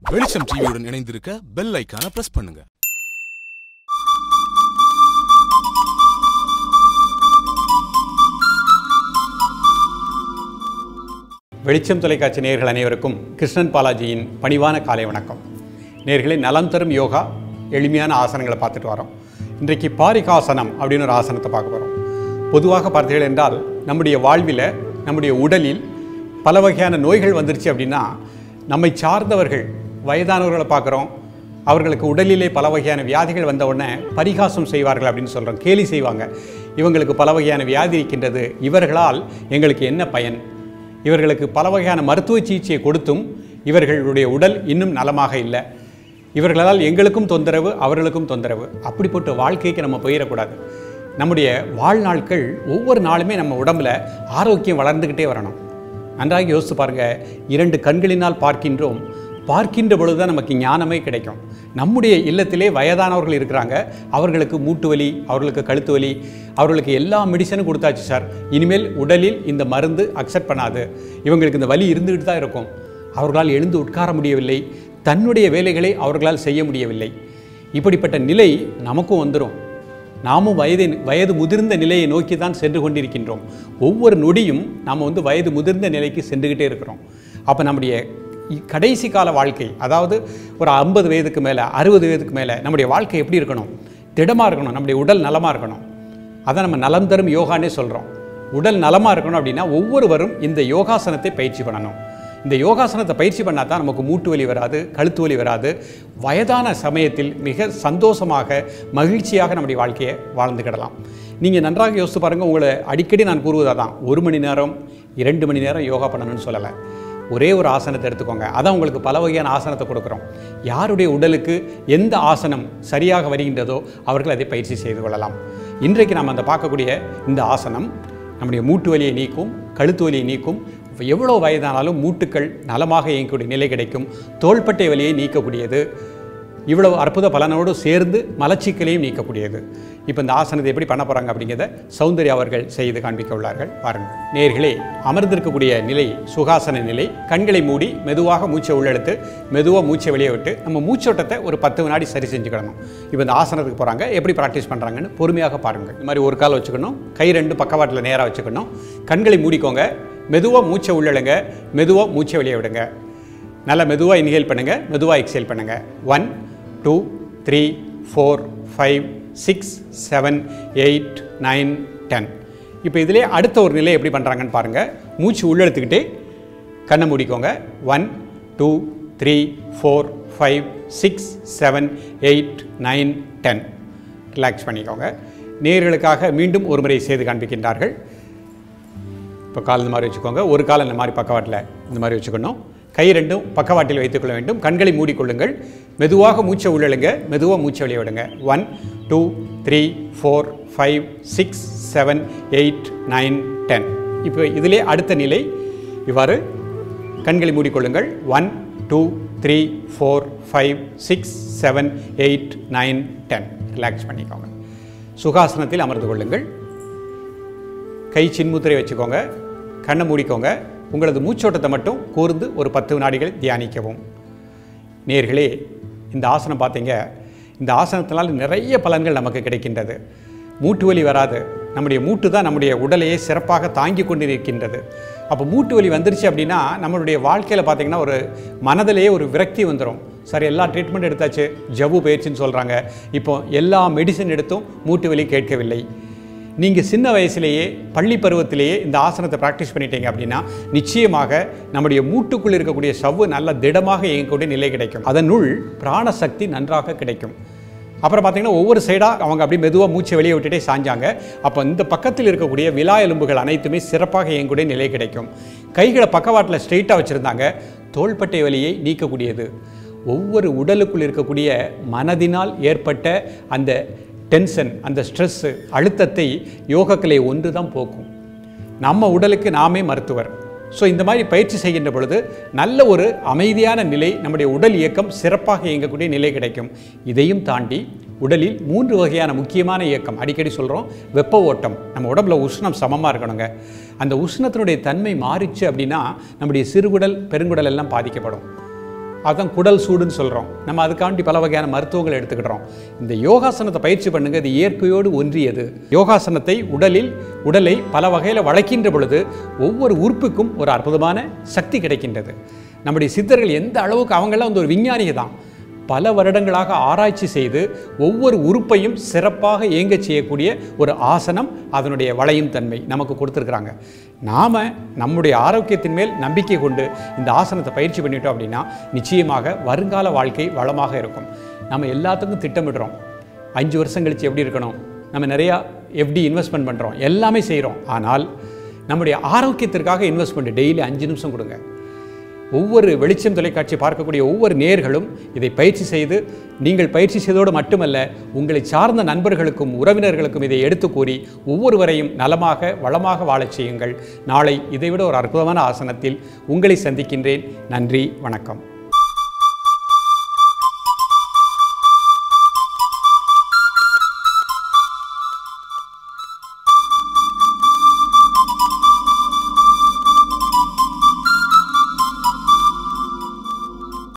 வெளிச்சம் டிவியுடன் இணைந்திருக்க பெல் ஐக்கான பிரஸ் பண்ணுங்க வெளிச்சம் தொலைக்காட்சி நேயர்கள் அனைவருக்கும் கிருஷ்ணன் பாலாஜியின் பணிவான காலை வணக்கம் நேயர்களே நலம் தரும் யோகா எளிமையான ஆசனங்களை பார்த்துட்டு வரோம் இன்றைக்கு பாரிகாசனம் அப்படின்னு ஒரு ஆசனத்தை பார்க்க போகிறோம் பொதுவாக பார்த்தீர்கள் என்றால் நம்முடைய வாழ்வில் நம்முடைய உடலில் பல வகையான நோய்கள் வந்துருச்சு அப்படின்னா நம்மை சார்ந்தவர்கள் வயதானவர்களை பார்க்குறோம் அவர்களுக்கு உடலிலே பல வகையான வியாதிகள் வந்த உடனே பரிகாசம் செய்வார்கள் அப்படின்னு சொல்கிறோம் கேலி செய்வாங்க இவங்களுக்கு பல வகையான வியாதி இருக்கின்றது இவர்களால் எங்களுக்கு என்ன பயன் இவர்களுக்கு பல வகையான மருத்துவ சிகிச்சையை கொடுத்தும் இவர்களுடைய உடல் இன்னும் நலமாக இல்லை இவர்களால் எங்களுக்கும் தொந்தரவு அவர்களுக்கும் தொந்தரவு அப்படிப்பட்ட வாழ்க்கைக்கு நம்ம போயிடக்கூடாது நம்முடைய வாழ்நாட்கள் ஒவ்வொரு நாளுமே நம்ம உடம்புல ஆரோக்கியம் வளர்ந்துக்கிட்டே வரணும் நன்றாக யோசித்து பாருங்க இரண்டு கண்களினால் பார்க்கின்றோம் பார்க்கின்ற பொழுது தான் நமக்கு ஞானமே கிடைக்கும் நம்முடைய இல்லத்திலே வயதானவர்கள் இருக்கிறாங்க அவர்களுக்கு மூட்டு வலி அவர்களுக்கு கழுத்து வலி அவர்களுக்கு எல்லா மெடிசனும் கொடுத்தாச்சு சார் இனிமேல் உடலில் இந்த மருந்து அக்செப்ட் பண்ணாது இவங்களுக்கு இந்த வலி இருந்துகிட்டு தான் இருக்கும் அவர்களால் எழுந்து உட்கார முடியவில்லை தன்னுடைய வேலைகளை அவர்களால் செய்ய முடியவில்லை இப்படிப்பட்ட நிலை நமக்கும் வந்துடும் நாமும் வயது வயது முதிர்ந்த நிலையை நோக்கி தான் சென்று கொண்டிருக்கின்றோம் ஒவ்வொரு நொடியும் நாம் வந்து வயது முதிர்ந்த நிலைக்கு சென்றுக்கிட்டே இருக்கிறோம் அப்போ நம்முடைய இ- கடைசி கால வாழ்க்கை அதாவது ஒரு ஐம்பது வயதுக்கு மேலே அறுபது வயதுக்கு மேலே நம்முடைய வாழ்க்கை எப்படி இருக்கணும் திடமாக இருக்கணும் நம்முடைய உடல் நலமாக இருக்கணும் அதை நம்ம நலம் தரும் யோகானே சொல்கிறோம் உடல் நலமாக இருக்கணும் அப்படின்னா ஒவ்வொருவரும் இந்த யோகாசனத்தை பயிற்சி பண்ணணும் இந்த யோகாசனத்தை பயிற்சி பண்ணால் தான் நமக்கு மூட்டு வலி வராது கழுத்து வலி வராது வயதான சமயத்தில் மிக சந்தோஷமாக மகிழ்ச்சியாக நம்முடைய வாழ்க்கையை வாழ்ந்துக்கிடலாம் நீங்கள் நன்றாக யோசித்து பாருங்கள் உங்களை அடிக்கடி நான் கூறுவதாக தான் ஒரு மணி நேரம் இரண்டு மணி நேரம் யோகா பண்ணணும்னு சொல்லலை ஒரே ஒரு ஆசனத்தை எடுத்துக்கோங்க அதான் உங்களுக்கு பல வகையான ஆசனத்தை கொடுக்குறோம் யாருடைய உடலுக்கு எந்த ஆசனம் சரியாக வருகின்றதோ அவர்கள் அதை பயிற்சி செய்து கொள்ளலாம் இன்றைக்கு நாம் அந்த பார்க்கக்கூடிய இந்த ஆசனம் நம்முடைய மூட்டு வலியை நீக்கும் கழுத்து வலியை நீக்கும் எவ்வளோ வயதானாலும் மூட்டுக்கள் நலமாக இயங்கக்கூடிய நிலை கிடைக்கும் தோள்பட்டை வலியை நீக்கக்கூடியது இவ்வளவு அற்புத பலனோடு சேர்ந்து மலச்சிக்கலையும் நீக்கக்கூடியது இப்போ இந்த ஆசனத்தை எப்படி பண்ண போகிறாங்க அப்படிங்கிறத சௌந்தர்யா அவர்கள் செய்து காண்பிக்க உள்ளார்கள் பாருங்கள் நேர்களே அமர்ந்திருக்கக்கூடிய நிலை சுகாசன நிலை கண்களை மூடி மெதுவாக மூச்சை உள்ளெடுத்து மெதுவாக மூச்சை வெளியே விட்டு நம்ம மூச்சோட்டத்தை ஒரு பத்து வினாடி சரி செஞ்சுக்கிடணும் இப்போ இந்த ஆசனத்துக்கு போகிறாங்க எப்படி ப்ராக்டிஸ் பண்ணுறாங்கன்னு பொறுமையாக பாருங்கள் இந்த மாதிரி ஒரு கால் வச்சுக்கணும் கை ரெண்டு பக்கவாட்டில் நேராக வச்சுக்கணும் கண்களை மூடிக்கோங்க மெதுவாக மூச்சை உள்ளெழுங்க மெதுவாக மூச்சை வெளியே விடுங்க நல்லா மெதுவாக இன்ஹேல் பண்ணுங்கள் மெதுவாக எக்ஸேல் பண்ணுங்கள் one two three four five six seven eight nine ten இப்போ இதிலே அடுத்த ஒரு நிலை எப்படி பண்ணுறாங்கன்னு பாருங்கள் மூச்சு உள்ளெடுத்துக்கிட்டே கண்ணை மூடிக்கோங்க one two three four five six seven eight nine ten relax பண்ணிக்கோங்க நேர்களுக்காக மீண்டும் ஒரு முறை செய்து காண்பிக்கின்றார்கள் இப்போ கால் இந்த மாதிரி வச்சுக்கோங்க ஒரு கால் இந்த மாதிரி பக்கவாட்டில் இந்த மாதிரி வச்சுக்கணும் கை ரெண்டும் பக்கவாட்டில் வைத்துக்கொள்ள வேண்டும் கண்களை மூடிக்கொள்ளுங்கள் மெதுவாக மூச்சை உள்ளழுங்க மெதுவாக மூச்சை வெளியே விடுங்க one two three four five six seven eight nine ten இப்போ இதிலே அடுத்த நிலை இவ்வாறு கண்களை மூடிக்கொள்ளுங்கள் one two three four five six seven eight nine ten relax பண்ணிக்கோங்க சுகாசனத்தில் அமர்ந்து கொள்ளுங்கள் கை சின்முத்திரை வச்சுக்கோங்க கண்ணை மூடிக்கோங்க உங்களது மூச்சோட்டத்தை மட்டும் கூர்ந்து ஒரு பத்து வினாடிகள் தியானிக்கவும் நேர்களே இந்த ஆசனம் பார்த்தீங்க இந்த ஆசனத்தினால் நிறைய பலன்கள் நமக்கு கிடைக்கின்றது மூட்டு வலி வராது நம்முடைய மூட்டு தான் நம்முடைய உடலையே சிறப்பாக தாங்கி கொண்டிருக்கின்றது அப்போ மூட்டு வலி வந்துருச்சு அப்படின்னா நம்மளுடைய வாழ்க்கையில் பார்த்தீங்கன்னா ஒரு மனதிலேயே ஒரு விரக்தி வந்துடும் சரி எல்லா ட்ரீட்மெண்ட் எடுத்தாச்சு ஜவ்வு பயிற்சின்னு சொல்கிறாங்க இப்போ எல்லா மெடிசன் எடுத்தும் மூட்டு வலி கேட்கவில்லை நீங்கள் சின்ன வயசுலேயே பள்ளி பருவத்திலேயே இந்த ஆசனத்தை ப்ராக்டிஸ் பண்ணிட்டீங்க அப்படின்னா நிச்சயமாக நம்முடைய மூட்டுக்குள் இருக்கக்கூடிய சவ்வு நல்ல திடமாக இயங்கக்கூடிய நிலை கிடைக்கும் அதனுள் பிராணசக்தி நன்றாக கிடைக்கும் அப்புறம் பார்த்தீங்கன்னா ஒவ்வொரு சைடாக அவங்க அப்படியே மெதுவாக மூச்சை வெளியே விட்டுட்டே சாஞ்சாங்க அப்போ இந்த பக்கத்தில் இருக்கக்கூடிய விலா எலும்புகள் அனைத்துமே சிறப்பாக இயங்கக்கூடிய நிலை கிடைக்கும் கைகளை பக்கவாட்டில் ஸ்ட்ரெயிட்டாக வச்சுருந்தாங்க தோள்பட்டை வலியை நீக்கக்கூடியது ஒவ்வொரு உடலுக்குள் இருக்கக்கூடிய மனதினால் ஏற்பட்ட அந்த டென்ஷன் அந்த ஸ்ட்ரெஸ்ஸு அழுத்தத்தை யோகக்கலை ஒன்று தான் போக்கும் நம்ம உடலுக்கு நாமே மருத்துவர் ஸோ இந்த மாதிரி பயிற்சி செய்கின்ற பொழுது நல்ல ஒரு அமைதியான நிலை நம்முடைய உடல் இயக்கம் சிறப்பாக இயங்கக்கூடிய நிலை கிடைக்கும் இதையும் தாண்டி உடலில் மூன்று வகையான முக்கியமான இயக்கம் அடிக்கடி சொல்கிறோம் வெப்ப ஓட்டம் நம்ம உடம்புல உஷ்ணம் சமமாக இருக்கணுங்க அந்த உஷ்ணத்தினுடைய தன்மை மாறிச்சு அப்படின்னா நம்முடைய சிறுகுடல் பெருங்குடல் எல்லாம் பாதிக்கப்படும் அதான் குடல் சூடுன்னு சொல்கிறோம் நம்ம அதுக்காண்டி பல வகையான மருத்துவங்கள் எடுத்துக்கிட்டோம் இந்த யோகாசனத்தை பயிற்சி பண்ணுங்க இது இயற்கையோடு ஒன்றியது யோகாசனத்தை உடலில் உடலை பல வகையில் வளைக்கின்ற பொழுது ஒவ்வொரு உறுப்புக்கும் ஒரு அற்புதமான சக்தி கிடைக்கின்றது நம்முடைய சித்தர்கள் எந்த அளவுக்கு அவங்கெல்லாம் வந்து ஒரு விஞ்ஞானிக தான் பல வருடங்களாக ஆராய்ச்சி செய்து ஒவ்வொரு உறுப்பையும் சிறப்பாக இயங்கச் செய்யக்கூடிய ஒரு ஆசனம் அதனுடைய வளையும் தன்மை நமக்கு கொடுத்துருக்குறாங்க நாம் நம்முடைய ஆரோக்கியத்தின் மேல் நம்பிக்கை கொண்டு இந்த ஆசனத்தை பயிற்சி பண்ணிட்டோம் அப்படின்னா நிச்சயமாக வருங்கால வாழ்க்கை வளமாக இருக்கும் நம்ம எல்லாத்துக்கும் திட்டமிடுறோம் அஞ்சு வருஷம் கழித்து எப்படி இருக்கணும் நம்ம நிறையா எஃப்டி இன்வெஸ்ட்மெண்ட் பண்ணுறோம் எல்லாமே செய்கிறோம் ஆனால் நம்முடைய ஆரோக்கியத்திற்காக இன்வெஸ்ட்மெண்ட் டெய்லி அஞ்சு நிமிஷம் கொடுங்க ஒவ்வொரு வெளிச்சம் தொலைக்காட்சி பார்க்கக்கூடிய ஒவ்வொரு நேர்களும் இதை பயிற்சி செய்து நீங்கள் பயிற்சி செய்தோடு மட்டுமல்ல உங்களை சார்ந்த நண்பர்களுக்கும் உறவினர்களுக்கும் இதை எடுத்து கூறி ஒவ்வொருவரையும் நலமாக வளமாக வாழச் செய்யுங்கள் நாளை இதைவிட ஒரு அற்புதமான ஆசனத்தில் உங்களை சந்திக்கின்றேன் நன்றி வணக்கம்